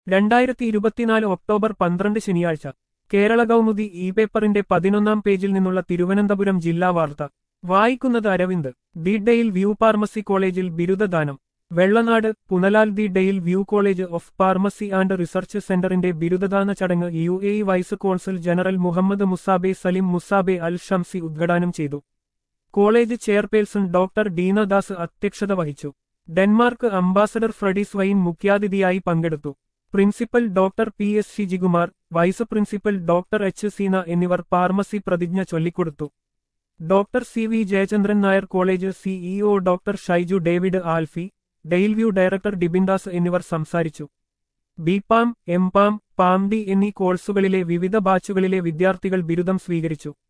രണ്ടായിരത്തി ഇരുപത്തിനാല് ഒക്ടോബർ പന്ത്രണ്ട് ശനിയാഴ്ച കേരള കൗമുദി ഇ പേപ്പറിന്റെ പതിനൊന്നാം പേജിൽ നിന്നുള്ള തിരുവനന്തപുരം ജില്ലാ വാർത്ത വായിക്കുന്നത് Aravind the Dale View pharmacy കോളേജിൽ ബിരുദദാനം Vellanad Punalal the Dale View college of pharmacy and research സെന്ററിന്റെ ബിരുദദാന ചടങ്ങ് U A E vice consul general Mohammed Musabbeh Salim Musabbeh Al Shamsi ഉദ്ഘാടനം ചെയ്തു കോളേജ് ചെയർപേഴ്സൺ ഡോക്ടർ ഡീനദാസ് അധ്യക്ഷത വഹിച്ചു ഡെൻമാർക്ക് അംബാസഡർ ഫ്രഡീസ് വൈൻ മുഖ്യാതിഥിയായി പങ്കെടുത്തു principal doctor P S Shijikumar vice principal doctor H Seena എന്നിവർ ഫാർമസി പ്രതിജ്ഞ ചൊല്ലിക്കൊടുത്തു doctor C V Jayachandran Nair college CEO doctor Shaiju David Alphy Dale View director Dibindas എന്നിവർ സംസാരിച്ചു ബിപാം എംപാം പാംഡി എന്നീ കോഴ്സുകളിലെ വിവിധ ബാച്ചുകളിലെ വിദ്യാർത്ഥികൾ ബിരുദം സ്വീകരിച്ചു